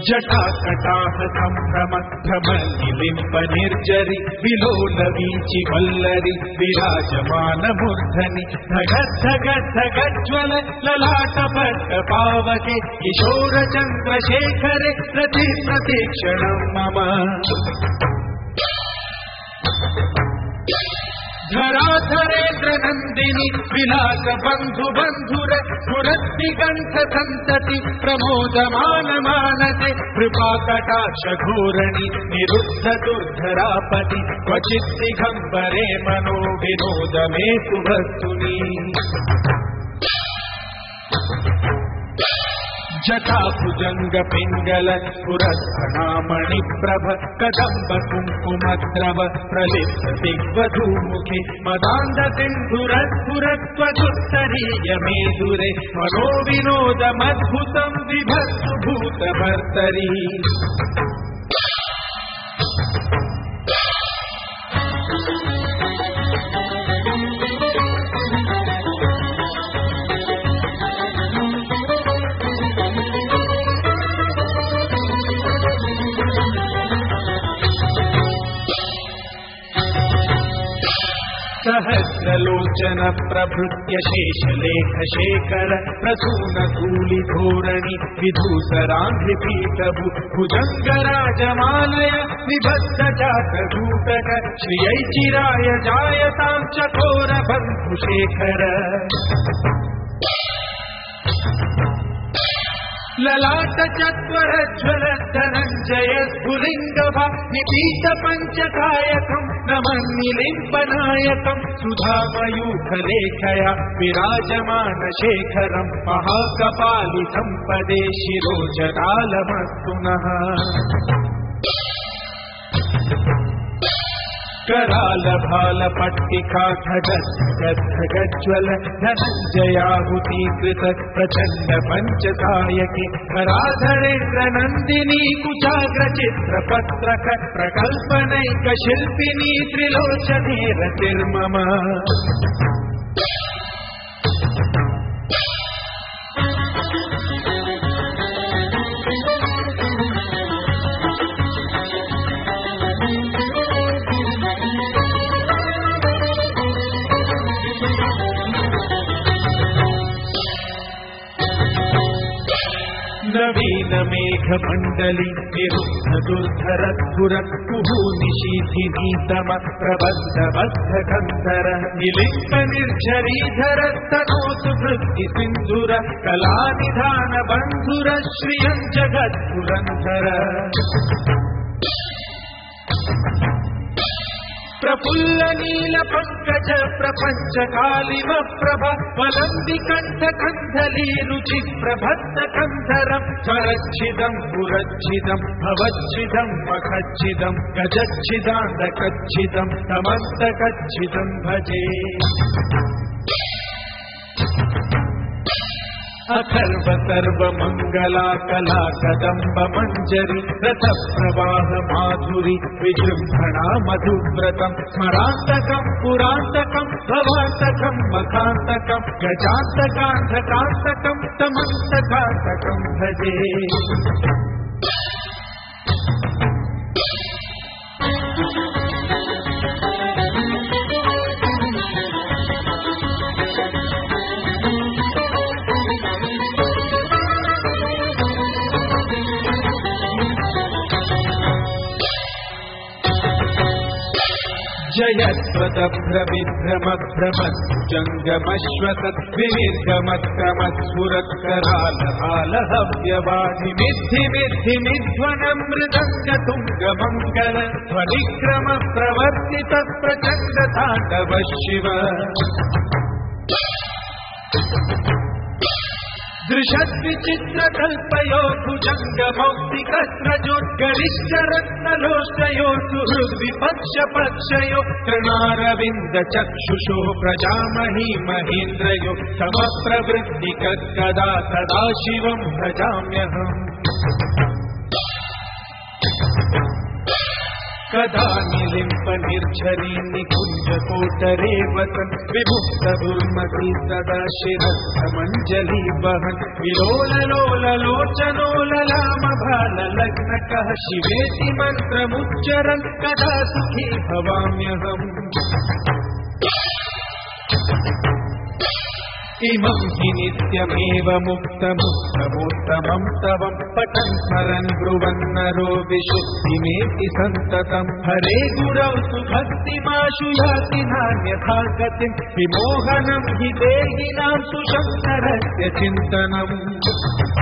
జటాకటాహ సంభ్రమ భ్రమలింప నిర్జరి విలోల వీచి వల్లరి విరాజమాన మూర్ధని ధగద్ధగద్ధగజ్వల లలాట పట్ట పావకే కిశోర చంద్రశేఖరే ప్రతి ప్రతీక్షణం మమ ధరాధరేంద్ర నందిని విలాస బంధు బంధుర స్ఫురద్దిగంధ సంతతి ప్రమోదమాన మానసే కృపా కటాక్ష ఘోరణి నిరుద్ధ దుర్ధరాపతి క్వచిత్ దిగంబరే మనో వినోదమే సుభస్తుని జటాభుజంగ పింగళ పురస్కణామణి ప్రభ కదంబ కుంకుమద్రవ ప్రలిప్త దిగ్వధూముఖి మదాంద సింధురస్ఫురత్వదుత్తరీయ మేదురే మనో వినోదమద్భుతం విభత్సు భూతభర్తరీ సహస్రలోచన ప్రభృత్య శేషలేఖ శేఖర ప్రసూన ధూళి ధోరణి విధూసరాంధ్రి పీఠభు భుజంగరాజమాలయ విభక్త జాతూటక శ్రియైచిరాయ జాయతాం చకోర బంధు శేఖర లలాట చత్వర జ్వల ధనంజయ స్ఫులింగ నిపీత పంచకాయకం నమన్నిలింపనాయకం సుధామయూఖలేఖయ విరాజమాన శేఖరం మహాకపాలి సంపదే శిరోజనాలమస్తునః कराल भाल पट्टिका खगज्वल धनञ्जयाहुतीकृत प्रचण्ड पञ्चसायके कराधरेन्द्र नन्दिनी कुचाग्र चित्रपत्रक प्रकल्पनैक शिल्पिनी त्रिलोचने रतिर्मम నవీన మేఘ మండలి నిరుద్ధ దుర్ధర ధుర కుహు నిశీధి నీతమ ప్రబద్ధ బద్ధ కంధర నిలింప నిర్జరీధర తనోతు వృత్తి సింధుర కళా నిధాన బంధుర శ్రియం జగద్గురంధర ప్రఫుల్ల నీల పంకజ ప్రపంచ కాళిమ ప్రభ వలంది కంఠ కంధలీ రుచి ప్రభత్త కంధరం స్వరచ్చిదం పురచ్చిదం భవచ్చిదం మఖచ్చిదం గజచ్చిదాండకచ్చిదం తమంతకచ్చిదం భజే అథర్వ సర్వ మంగళా కళా కదంబ మంజరి రథ ప్రవాహ మాధురి విజృంభణా మధువ్రతం స్మరాంతకం పురాంతకం భవాంతకం మకాంతకం గజాంతకాంతకాంతకం తమంతకాంతకం భజే జయత్వదభ్రవిభ్రమభ్రమజ్జంగమశ్వసత్ వినిర్గమత్కమత్సురత్కరాలహాలహవ్యవాధి మిద్ధి మిద్ధి మిధ్వనం మృదంగ తుంగ మంగళ ధ్వనిక్రమ ప్రవర్తిత ప్రచండ తాండవ శివ దృశద్విచిత్ర కల్పయో భుజంగ మౌక్తికస్రజోద్గరిష్ట రత్నలోష్టయో సుహృద్విపక్ష పక్షయో తృణారవింద చక్షుషో ప్రజామహీ మహేంద్రయో సమప్రవృత్తి కదా సదా శివం భజామ్యహం कदा निलिम्प निर्झरी निकुञ्जकोटरे वसन् विमुक्त दुर्मति सदा शिरस्थमञ्जलि वहन् विलोललोललोचनोललाम भाललग्नकः शिवेति मन्त्रमुच्चरन् कदा सुखी भवाम्यहम् इमं हि नित्यमेव मुक्तमुक्तमोत्तमं तवं पठन् स्मरन् ब्रुवन्नरो विशुद्धिमेति सन्ततम् हरे गुरौ सुभक्तिमाशु याति नान्यथा गतिम् विमोहनं हि देहिनां सुशङ्करस्य चिन्तनम्